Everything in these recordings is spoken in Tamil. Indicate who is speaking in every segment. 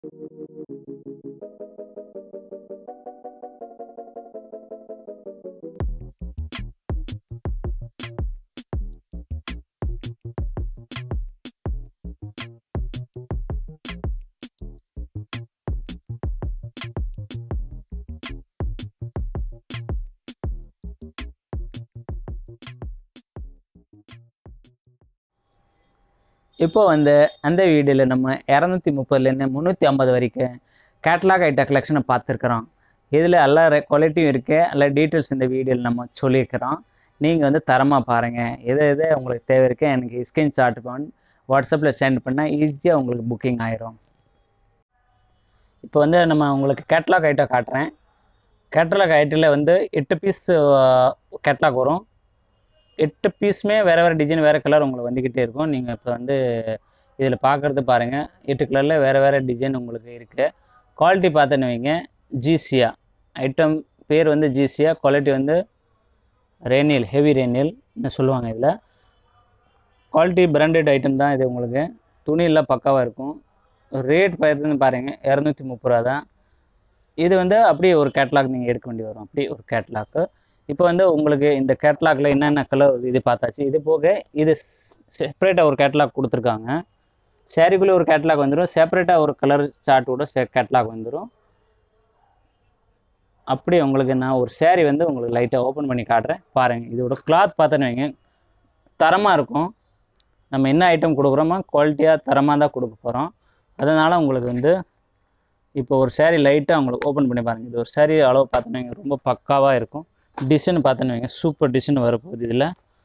Speaker 1: இப்போ வந்து அந்த வீடியோவில் நம்ம இரநூத்தி முப்பதுலேருந்து முந்நூற்றி ஐம்பது வரைக்கும் கேட்லாக் ஐட்ட கலெக்ஷனை பார்த்துருக்குறோம் இதில் எல்லா குவாலிட்டியும் இருக்குது எல்லா டீட்டெயில்ஸ் இந்த வீடியோவில் நம்ம சொல்லியிருக்கிறோம் நீங்கள் வந்து தரமாக பாருங்கள் எது எது உங்களுக்கு தேவை இருக்கு எனக்கு ஸ்கிரீன்ஷாட் பண்ணி வாட்ஸ்அப்பில் சென்ட் பண்ணால் ஈஸியாக உங்களுக்கு புக்கிங் ஆயிரும் இப்போ வந்து நம்ம உங்களுக்கு கேட்லாக் ஐட்டம் காட்டுறேன் கேட்லாக் ஐட்டில் வந்து எட்டு பீஸ் கேட்லாக் வரும் எட்டு பீஸுமே வேறு வேறு டிசைன் வேறு கலர் உங்களுக்கு வந்துக்கிட்டே இருக்கும் நீங்கள் இப்போ வந்து இதில் பார்க்குறது பாருங்கள் எட்டு கலரில் வேறு வேறு டிசைன் உங்களுக்கு இருக்குது குவாலிட்டி பார்த்தோன்னு வைங்க ஜிசியா ஐட்டம் பேர் வந்து ஜிசியா குவாலிட்டி வந்து ரேனியல் ஹெவி ரேனியல்னு சொல்லுவாங்க இதில் குவாலிட்டி பிராண்டட் ஐட்டம் தான் இது உங்களுக்கு துணியெல்லாம் பக்காவாக இருக்கும் ரேட் பார்த்துன்னு பாருங்கள் இரநூத்தி முப்பது ரூபா தான் இது வந்து அப்படியே ஒரு கேட்லாக் நீங்கள் எடுக்க வேண்டி வரும் அப்படியே ஒரு கேட்லாக்கு இப்போ வந்து உங்களுக்கு இந்த கேட்லாக்ல என்னென்ன கலர் இது பார்த்தாச்சு இது போக இது செப்பரேட்டாக ஒரு கேட்லாக் கொடுத்துருக்காங்க சேரீக்குள்ளே ஒரு கேட்லாக் வந்துடும் செப்பரேட்டாக ஒரு கலர் சார்ட்டோட சே கேட்லாக் வந்துடும் அப்படியே உங்களுக்கு நான் ஒரு சேரீ வந்து உங்களுக்கு லைட்டாக ஓப்பன் பண்ணி காட்டுறேன் பாருங்கள் இதோட கிளாத் பார்த்தோன்னு வைங்க தரமாக இருக்கும் நம்ம என்ன ஐட்டம் கொடுக்குறோமோ குவாலிட்டியாக தரமாக தான் கொடுக்க போகிறோம் அதனால் உங்களுக்கு வந்து இப்போ ஒரு சேரீ லைட்டாக உங்களுக்கு ஓப்பன் பண்ணி பாருங்கள் இது ஒரு சேரீ அளவு பார்த்தோன்னு வைங்க ரொம்ப பக்காவாக இருக்கும் டிசைன் பார்த்தோன்னு வைங்க சூப்பர் டிசைன் வரப்போகுது இதில்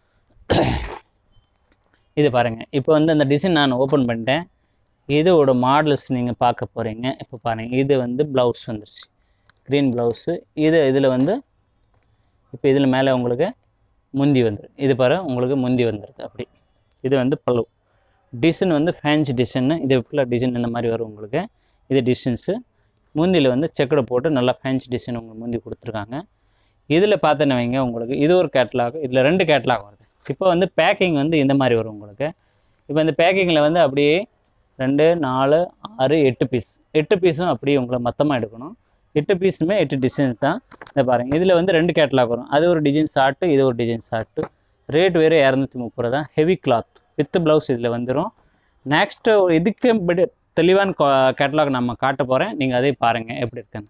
Speaker 1: இது பாருங்கள் இப்போ வந்து அந்த டிசைன் நான் ஓப்பன் பண்ணிட்டேன் இதோட மாடல்ஸ் நீங்கள் பார்க்க போகிறீங்க இப்போ பாருங்கள் இது வந்து ப்ளவுஸ் வந்துருச்சு க்ரீன் ப்ளவுஸு இது இதில் வந்து இப்போ இதில் மேலே உங்களுக்கு முந்தி வந்துடும் இது பாரு உங்களுக்கு முந்தி வந்துடுது அப்படி இது வந்து பல்லு டிசைன் வந்து ஃபேன்சி டிசைன்னு இது ஃபுல்லாக டிசைன் இந்த மாதிரி வரும் உங்களுக்கு இது டிசைன்ஸு முந்தியில் வந்து செக்கடை போட்டு நல்லா ஃபேன்சி டிசைன் உங்களுக்கு முந்தி கொடுத்துருக்காங்க இதில் பார்த்தோன்னு வைங்க உங்களுக்கு இது ஒரு கேட்லாக் இதில் ரெண்டு கேட்லாக் வருது இப்போ வந்து பேக்கிங் வந்து இந்த மாதிரி வரும் உங்களுக்கு இப்போ இந்த பேக்கிங்கில் வந்து அப்படியே ரெண்டு நாலு ஆறு எட்டு பீஸ் எட்டு பீஸும் அப்படியே உங்களை மொத்தமாக எடுக்கணும் எட்டு பீஸுமே எட்டு டிசைன்ஸ் தான் இதை பாருங்கள் இதில் வந்து ரெண்டு கேட்லாக் வரும் அது ஒரு டிசைன் ஷார்ட்டு இது ஒரு டிசைன் ஷார்ட்டு ரேட் வேறு இரநூத்தி முப்பது ரூபா தான் ஹெவி கிளாத் வித் ப்ளவுஸ் இதில் வந்துடும் நெக்ஸ்ட்டு இதுக்கு படி தெளிவான கேட்லாக் நம்ம காட்ட போகிறேன் நீங்கள் அதே பாருங்கள் எப்படி இருக்குன்னு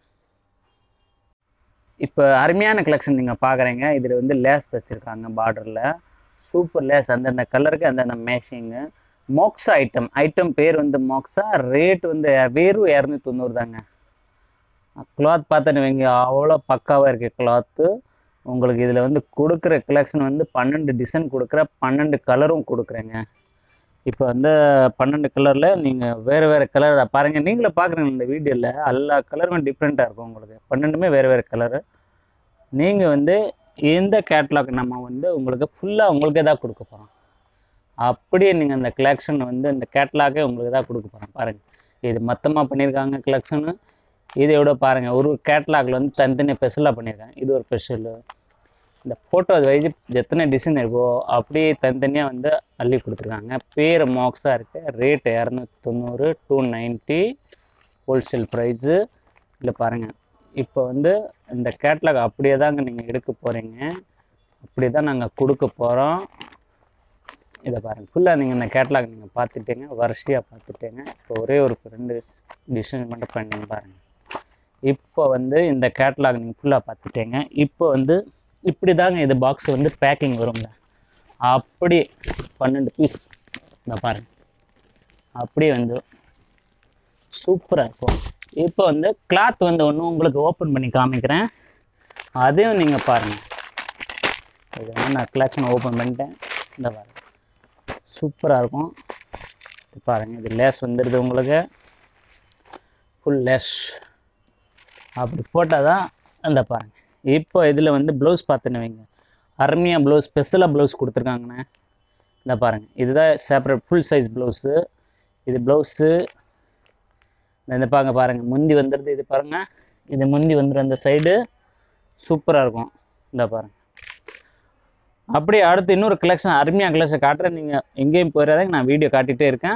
Speaker 1: இப்போ அருமையான கலெக்ஷன் நீங்கள் பார்க்குறீங்க இதில் வந்து லேஸ் தைச்சிருக்காங்க பார்டரில் சூப்பர் லேஸ் அந்தந்த கலருக்கு அந்தந்த மேஷிங்கு மோக்ஸா ஐட்டம் ஐட்டம் பேர் வந்து மோக்ஸா ரேட் வந்து வெறும் இரநூத்தி தொண்ணூறு தாங்க கிளாத் பார்த்தோன்னு வைங்க அவ்வளோ பக்காவாக இருக்குது கிளாத்து உங்களுக்கு இதில் வந்து கொடுக்குற கலெக்ஷன் வந்து பன்னெண்டு டிசைன் கொடுக்குற பன்னெண்டு கலரும் கொடுக்குறேங்க இப்போ வந்து பன்னெண்டு கலரில் நீங்கள் வேறு வேறு கலர் பாருங்கள் நீங்களே பார்க்குறீங்க இந்த வீடியோவில் எல்லா கலருமே டிஃப்ரெண்ட்டாக இருக்கும் உங்களுக்கு பன்னெண்டுமே வேறு வேறு கலரு நீங்கள் வந்து எந்த கேட்லாக் நம்ம வந்து உங்களுக்கு ஃபுல்லாக உங்களுக்கே தான் கொடுக்க போகிறோம் அப்படியே நீங்கள் அந்த கலெக்ஷன் வந்து இந்த கேட்லாக்கே உங்களுக்கு தான் கொடுக்க போகிறோம் பாருங்கள் இது மொத்தமாக பண்ணியிருக்காங்க கலெக்ஷனு இதையோட பாருங்கள் ஒரு கேட்லாகில் வந்து தனித்தனியாக ஸ்பெஷலாக பண்ணியிருக்காங்க இது ஒரு ஸ்பெஷலு இந்த ஃபோட்டோ வைஸ் எத்தனை டிசைன் இருக்கோ அப்படியே தனித்தனியாக வந்து அள்ளி கொடுத்துருக்காங்க பேர் மாக்ஸாக இருக்குது ரேட்டு இரநூத்தி தொண்ணூறு டூ நைன்ட்டி ஹோல்சேல் ப்ரைஸு இல்லை பாருங்கள் இப்போ வந்து இந்த கேட்லாக் அப்படியே தாங்க நீங்கள் எடுக்க போகிறீங்க அப்படி தான் நாங்கள் கொடுக்க போகிறோம் இதை பாருங்கள் ஃபுல்லாக நீங்கள் இந்த கேட்லாக் நீங்கள் பார்த்துட்டீங்க வரிசையாக பார்த்துட்டீங்க இப்போ ஒரே ஒரு ரெண்டு டிசைன் மட்டும் பண்ணி பாருங்கள் இப்போ வந்து இந்த கேட்லாக் நீங்கள் ஃபுல்லாக பார்த்துட்டீங்க இப்போ வந்து இப்படி தாங்க இது பாக்ஸ் வந்து பேக்கிங் வருங்க அப்படி பன்னெண்டு பீஸ் இந்த பாருங்க அப்படியே வந்து சூப்பராக இருக்கும் இப்போ வந்து கிளாத் வந்து ஒன்று உங்களுக்கு ஓப்பன் பண்ணி காமிக்கிறேன் அதையும் நீங்கள் பாருங்கள் இது வந்து நான் கலெக்ஷன் ஓப்பன் பண்ணிட்டேன் இந்த பாருங்க சூப்பராக இருக்கும் இது பாருங்கள் இது லேஸ் வந்துடுது உங்களுக்கு ஃபுல் லேஸ் அப்படி போட்டால் தான் அந்த பாருங்கள் இப்போ இதில் வந்து ப்ளவுஸ் பார்த்துன்னு வைங்க அருமையாக ப்ளவுஸ் ஸ்பெஷலாக ப்ளவுஸ் கொடுத்துருக்காங்கண்ணே இந்த பாருங்கள் இதுதான் செப்பரேட் ஃபுல் சைஸ் ப்ளவுஸு இது ப்ளவுஸு இந்த பாருங்க பாருங்கள் முந்தி வந்துடுது இது பாருங்கள் இது முந்தி வந்துடும் அந்த சைடு சூப்பராக இருக்கும் இந்த பாருங்கள் அப்படியே அடுத்து இன்னொரு கலெக்ஷன் அருமையாக கலெக்ஷன் காட்டுறேன் நீங்கள் எங்கேயும் போயிடாதீங்க நான் வீடியோ காட்டிகிட்டே இருக்கேன்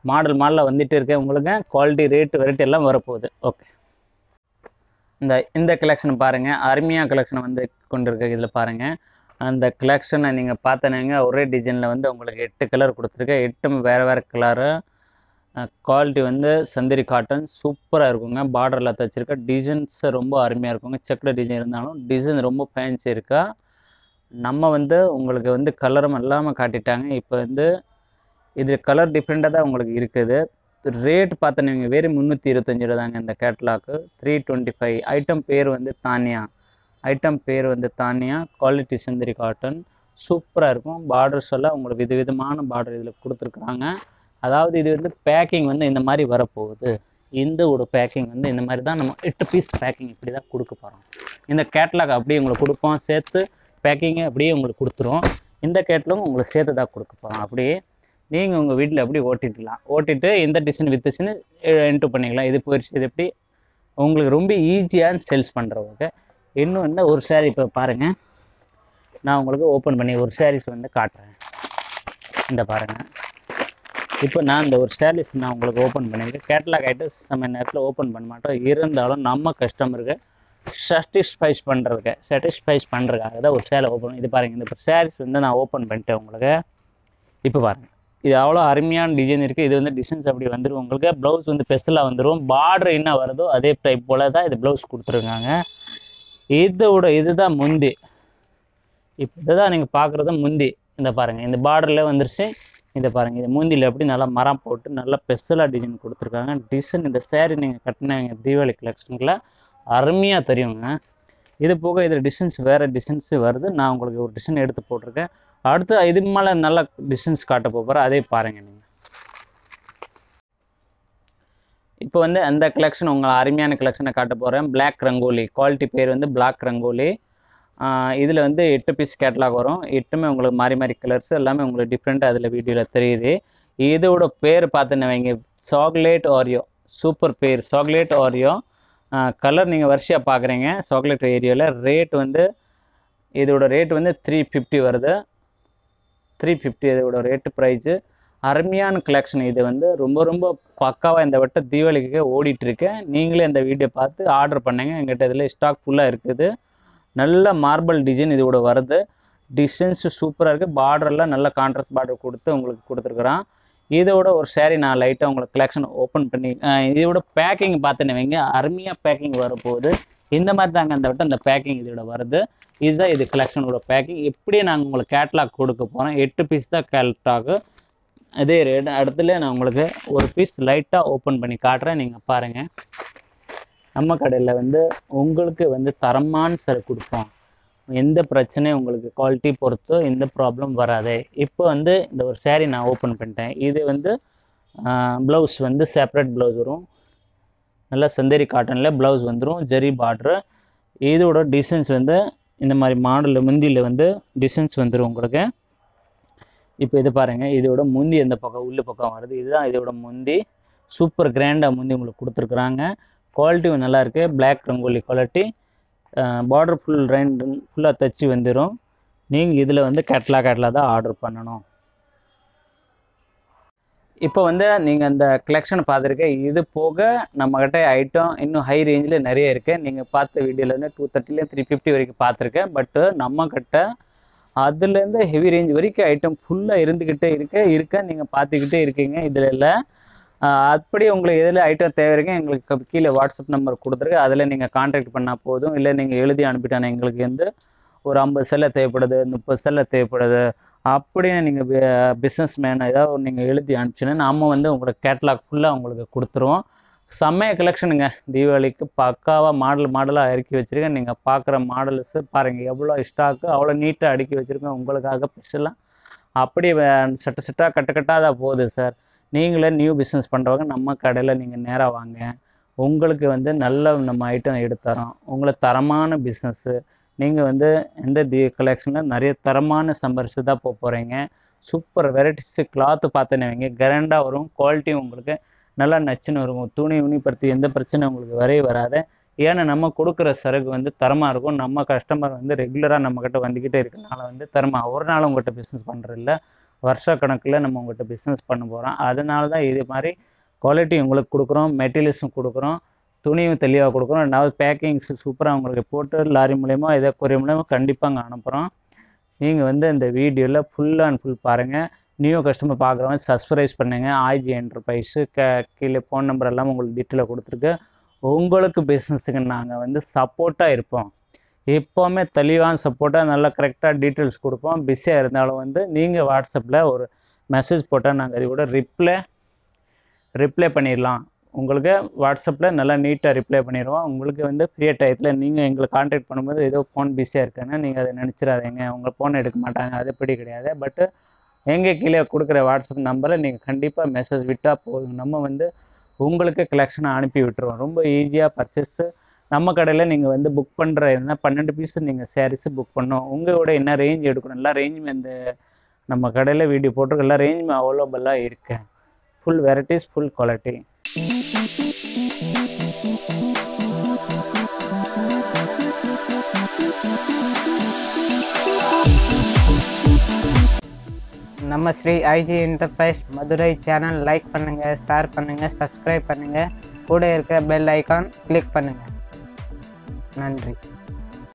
Speaker 1: மாடல் மாடலில் வந்துட்டு இருக்கு உங்களுக்கு குவாலிட்டி ரேட்டு வெரைட்டி எல்லாம் வரப்போகுது ஓகே இந்த இந்த கலெக்ஷன் பாருங்கள் அருமையா கலெக்ஷன் வந்து கொண்டிருக்கு இதில் பாருங்கள் அந்த கலெக்ஷனை நீங்கள் பார்த்தனீங்க ஒரே டிசைனில் வந்து உங்களுக்கு எட்டு கலர் கொடுத்துருக்கேன் எட்டும் வேறு வேறு கலரு குவாலிட்டி வந்து சந்திரி காட்டன் சூப்பராக இருக்குங்க பார்டரில் தைச்சிருக்க டிசைன்ஸ் ரொம்ப அருமையாக இருக்குங்க செக்கில் டிசைன் இருந்தாலும் டிசைன் ரொம்ப ஃபேன்சி இருக்கா நம்ம வந்து உங்களுக்கு வந்து கலரும் இல்லாமல் காட்டிட்டாங்க இப்போ வந்து இது கலர் டிஃப்ரெண்ட்டாக தான் உங்களுக்கு இருக்குது ரேட் பார்த்தீங்க வெறும் முந்நூற்றி இருபத்தஞ்சி ரூபா தாங்க இந்த கேட்லாக்கு த்ரீ டுவெண்ட்டி ஃபைவ் ஐட்டம் பேர் வந்து தானியா ஐட்டம் பேர் வந்து தானியா குவாலிட்டி செந்திரி காட்டன் சூப்பராக இருக்கும் பார்டர்ஸ் எல்லாம் உங்களுக்கு வித விதமான பார்டர் இதில் கொடுத்துருக்குறாங்க அதாவது இது வந்து பேக்கிங் வந்து இந்த மாதிரி வரப்போகுது இந்த ஒரு பேக்கிங் வந்து இந்த மாதிரி தான் நம்ம எட்டு பீஸ் பேக்கிங் இப்படி தான் கொடுக்க போகிறோம் இந்த கேட்லாக் அப்படியே உங்களுக்கு கொடுப்போம் சேர்த்து பேக்கிங்கை அப்படியே உங்களுக்கு கொடுத்துரும் இந்த கேட்லாக் உங்களுக்கு சேர்த்து தான் கொடுக்க போகிறோம் அப்படியே நீங்கள் உங்கள் வீட்டில் அப்படியே ஓட்டிடலாம் ஓட்டிட்டு இந்த டிசைன் வித் டிசைன் என்ட்ரு பண்ணிக்கலாம் இது போயிடுச்சு இது எப்படி உங்களுக்கு ரொம்ப ஈஸியாக சேல்ஸ் பண்ணுறவங்க இன்னும் வந்து ஒரு saree இப்போ பாருங்கள் நான் உங்களுக்கு ஓப்பன் பண்ணி ஒரு சாரீஸ் வந்து காட்டுறேன் இந்த பாருங்கள் இப்போ நான் இந்த ஒரு சாரீஸ் நான் உங்களுக்கு ஓப்பன் பண்ணியிருக்கேன் கேட்லாக் ஆகிட்டு நம்ம நேரத்தில் ஓப்பன் பண்ண மாட்டோம் இருந்தாலும் நம்ம கஸ்டமருக்கு சாட்டிஸ்ஃபைஸ் பண்ணுறதுக்கு சாட்டிஸ்ஃபைஸ் பண்ணுறதுக்காக தான் ஒரு சேலை ஓப்பன் இது பாருங்கள் இந்த சாரீஸ் வந்து நான் ஓப்பன் பண்ணிட்டேன் உங்களுக்கு இப்போ பாருங்கள் இது அவ்வளோ அருமையான டிசைன் இருக்குது இது வந்து டிசைன்ஸ் அப்படி வந்துடும் உங்களுக்கு ப்ளவுஸ் வந்து ஸ்பெஷலாக வந்துடும் பார்டர் என்ன வருதோ அதே டைப் போல் தான் இது ப்ளவுஸ் கொடுத்துருக்காங்க இதோட இதுதான் முந்தி இப்போ இதுதான் நீங்கள் பார்க்குறது முந்தி இந்த பாருங்கள் இந்த பார்டரில் வந்துருச்சு இதை பாருங்கள் இது மூந்தியில் எப்படி நல்லா மரம் போட்டு நல்லா ஸ்பெஷலாக டிசைன் கொடுத்துருக்காங்க டிசைன் இந்த saree நீங்கள் கட்டினாங்க தீபாவளி கலெக்ஷனில் அருமையாக தெரியுங்க இது போக இதில் டிசைன்ஸ் வேறு டிசைன்ஸ் வருது நான் உங்களுக்கு ஒரு டிசைன் எடுத்து போட்டிருக்கேன் அடுத்து இது மேலே நல்ல டிசைன்ஸ் காட்ட போகிறேன் அதே பாருங்கள் நீங்கள் இப்போ வந்து அந்த கலெக்ஷன் உங்களை அருமையான கலெக்ஷனை காட்ட போகிறேன் Black ரங்கோலி குவாலிட்டி பேர் வந்து Black ரங்கோலி இதில் வந்து எட்டு பீஸ் கேட்லாக் வரும் எட்டுமே உங்களுக்கு மாறி மாறி கலர்ஸ் எல்லாமே உங்களுக்கு டிஃப்ரெண்ட்டாக அதில் வீடியோவில் தெரியுது இதோட பேர் பார்த்துன்னு வைங்க சாக்லேட் ஆரியோ சூப்பர் பேர் சாக்லேட் ஆரியோ கலர் நீங்கள் வரிசையாக பார்க்குறீங்க சாக்லேட் ஏரியாவில் ரேட் வந்து இதோட ரேட் வந்து த்ரீ ஃபிஃப்டி வருது த்ரீ ஃபிஃப்டி இதோட ரேட்டு ப்ரைஸு அருமையான கலெக்ஷன் இது வந்து ரொம்ப ரொம்ப பக்காவாக இந்த வட்டம் தீபாவளிக்கு ஓடிட்டு இருக்கேன் நீங்களே இந்த வீடியோ பார்த்து ஆர்டர் பண்ணுங்க எங்கிட்ட இதில் ஸ்டாக் ஃபுல்லாக இருக்குது நல்ல மார்பிள் டிசைன் இதோட வருது டிசைன்ஸ் சூப்பராக இருக்குது பார்டர்லாம் நல்ல கான்ட்ராஸ்ட் பார்டர் கொடுத்து உங்களுக்கு கொடுத்துருக்குறான் இதோட ஒரு saree நான் லைட்டாக உங்களுக்கு கலெக்ஷன் ஓப்பன் பண்ணி அஹ் இதோட பேக்கிங் பார்த்துன்னு வைங்க அருமையாக பேக்கிங் வரப்போகுது இந்த மாதிரி தாங்க அந்த வட்டம் இந்த பேக்கிங் இதோட வருது இதுதான் இது கலெக்ஷனோட பேக்கிங் எப்படியே நாங்கள் உங்களுக்கு கேட்லாக் கொடுக்க போகிறோம் எட்டு பீஸ் தான் கேட்லாக்கு அதே ரேட் இடத்துல நான் உங்களுக்கு ஒரு பீஸ் லைட்டாக ஓப்பன் பண்ணி காட்டுறேன் நீங்கள் பாருங்கள் நம்ம கடையில் வந்து உங்களுக்கு வந்து தரமான சரக்கு கொடுப்போம் எந்த பிரச்சனையும் உங்களுக்கு குவாலிட்டி பொறுத்து எந்த ப்ராப்ளம் வராது இப்போ வந்து இந்த ஒரு saree நான் ஓப்பன் பண்ணிட்டேன் இது வந்து ப்ளவுஸ் வந்து செப்பரேட் ப்ளவுஸ் வரும் நல்லா சந்தேரி காட்டனில் ப்ளவுஸ் வந்துடும் ஜெரி பார்ட்ரு இதோட டிசைன்ஸ் வந்து இந்த மாதிரி மாடலில் முந்தியில் வந்து டிசைன்ஸ் வந்துடும் உங்களுக்கு இப்போ இது பாருங்கள் இதோட முந்தி எந்த பக்கம் உள்ள பக்கம் வருது இதுதான் இதோட முந்தி சூப்பர் கிராண்டாக முந்தி உங்களுக்கு கொடுத்துருக்குறாங்க குவாலிட்டியும் நல்லா இருக்கு Black rangoli quality border full ரெண்டு ஃபுல்லாக தச்சு வந்துடும் நீங்கள் இதில் வந்து கேட்லா கேட்லா தான் ஆர்டர் பண்ணணும் இப்போ வந்து நீங்கள் அந்த கலெக்ஷன் பார்த்துருக்க இது போக நம்மக்கிட்ட ஐட்டம் இன்னும் ஹை ரேஞ்சில் நிறைய இருக்குது நீங்கள் பார்த்த வீடியோவில் வந்து டூ தேர்ட்டிலேருந்து த்ரீ ஃபிஃப்டி வரைக்கும் பார்த்துருக்கேன் பட்டு நம்மக்கிட்ட அதுலேருந்து ஹெவி ரேஞ்ச் வரைக்கும் ஐட்டம் ஃபுல்லாக இருந்துக்கிட்டே இருக்க இருக்க நீங்கள் பார்த்துக்கிட்டே இருக்கீங்க இதில் இல்லை ஆஹ் அப்படி உங்களுக்கு எதில் ஐட்டம் தேவை இருக்கு எங்களுக்கு கீழே வாட்ஸ்அப் நம்பர் கொடுத்துருக்கு அதில் நீங்கள் கான்டாக்ட் பண்ணால் போதும் இல்லை நீங்கள் எழுதி அனுப்பிட்டான எங்களுக்கு வந்து ஒரு ஐம்பது செல்லை தேவைப்படுது முப்பது செல்லை தேவைப்படுது அப்படின்னு நீங்கள் பிஸ்னஸ் மேன் ஏதாவது நீங்கள் எழுதி அனுப்பிச்சுன்னா நாம வந்து உங்களுக்கு கேட்லாக் ஃபுல்லாக உங்களுக்கு கொடுத்துருவோம் செம்மைய கலெக்ஷனுங்க தீபாவளிக்கு பக்காவாக மாடல் மாடலாக இறக்கி வச்சுருக்கேன் நீங்கள் பார்க்குற மாடல்ஸு பாருங்கள் எவ்வளோ ஸ்டாக்கு அவ்வளோ நீட்டாக அடுக்கி வச்சுருக்கேன் உங்களுக்காக ஸ்பெஷலாக அப்படியே வே- செட்ட செட்டாக கட்ட கட்டாக தான் போகுது சார் நீங்களே நியூ பிஸ்னஸ் பண்ணுறவங்க நம்ம கடையில் நீங்கள் நேராக வாங்க உங்களுக்கு வந்து நல்ல நம்ம ஐட்டம் எடுத்துறோம் உங்களுக்கு தரமான பிஸ்னஸ்ஸு நீங்கள் வந்து எந்த தி கலெக்ஷனில் நிறைய தரமான சம்பரிச்சு தான் போக போகிறீங்க சூப்பர் வெரைட்டிஸு கிளாத்து பார்த்தேன்னு வைங்க கிராண்டாக வரும் குவாலிட்டியும் உங்களுக்கு நல்லா நச்சுன்னு இருக்கும் துணி உணிப்படுத்தி எந்த பிரச்சனை உங்களுக்கு வரவே வராது ஏன்னா நம்ம கொடுக்குற சரக்கு வந்து தரமாக இருக்கும் நம்ம கஸ்டமர் வந்து ரெகுலராக நம்மக்கிட்ட வந்துக்கிட்டே இருக்கனால வந்து தரமாக ஒரு நாள் உங்கள்கிட்ட பிஸ்னஸ் பண்ணுறதில்ல வருஷ கணக்கில் நம்ம உங்கள்கிட்ட பிஸ்னஸ் பண்ண போகிறோம் அதனால தான் இது மாதிரி குவாலிட்டி உங்களுக்கு கொடுக்குறோம் மெட்டீரியல்ஸும் கொடுக்குறோம் துணியும் தெளிவாக கொடுக்குறோம் ரெண்டாவது பேக்கிங்ஸ் சூப்பராக உங்களுக்கு போட்டு லாரி மூலயமா எதோ கொரியர் மூலயமா கண்டிப்பாக அங்கே அனுப்புகிறோம் நீங்கள் வந்து இந்த வீடியோவில் ஃபுல் அண்ட் ஃபுல் பாருங்கள் நியூ கஸ்டமர் பார்க்குறவங்க சப்ஸ்கிரைப் பண்ணுங்கள் ஆய்ஜி என்டர்பிரைஸு க கீழே ஃபோன் நம்பர் எல்லாம் உங்களுக்கு டீட்டெயிலாக கொடுத்துருக்கு உங்களுக்கு பிஸ்னஸுக்கு நாங்கள் வந்து சப்போர்ட்டாக இருப்போம் எப்போவுமே தெளிவான சப்போர்ட்டாக நல்லா கரெக்டாக டீட்டெயில்ஸ் கொடுப்போம் பிஸியாக இருந்தாலும் வந்து நீங்கள் வாட்ஸ்அப்பில் ஒரு மெசேஜ் போட்டால் நாங்கள் அது கூட ரிப்ளை ரிப்ளை பண்ணிடலாம் உங்களுக்கு வாட்ஸ்அப்பில் நல்லா நீட்டாக ரிப்ளை பண்ணிடுவோம் உங்களுக்கு வந்து ஃப்ரீ டயத்தில் நீங்கள் எங்களை காண்டாக்ட் பண்ணும்போது ஏதோ ஃபோன் பிஸியாக இருக்குன்னு நீங்கள் அதை நினச்சிடாதீங்க உங்கள் ஃபோன் எடுக்க மாட்டாங்க அதுபடி கிடையாது பட்டு எங்கே கீழே கொடுக்குற வாட்ஸ்அப் நம்பரை நீங்கள் கண்டிப்பாக மெசேஜ் விட்டால் போதும் நம்ம வந்து உங்களுக்கு கலெக்ஷனை அனுப்பி விட்டுருவோம் ரொம்ப ஈஸியாக பர்ச்சேஸு நம்ம கடையில் நீங்கள் வந்து புக் பண்ணுற இருந்தால் பன்னெண்டு பீஸ் நீங்கள் சாரீஸு புக் பண்ணணும் உங்களோட என்ன ரேஞ்ச் எடுக்கணும் எல்லா ரேஞ்சும் இந்த நம்ம கடையில் வீடியோ போட்டிருக்க எல்லா ரேஞ்சும் அவைலபிளாக இருக்கு ஃபுல் வெரைட்டிஸ் ஃபுல் குவாலிட்டி
Speaker 2: நம்ம Sri I G enterprise Madurai channel like பண்ணுங்கள் ஷேர் பண்ணுங்கள் சப்ஸ்கிரைப் பண்ணுங்கள் கூட இருக்க பெல் ஐகான் கிளிக் பண்ணுங்கள் நன்றி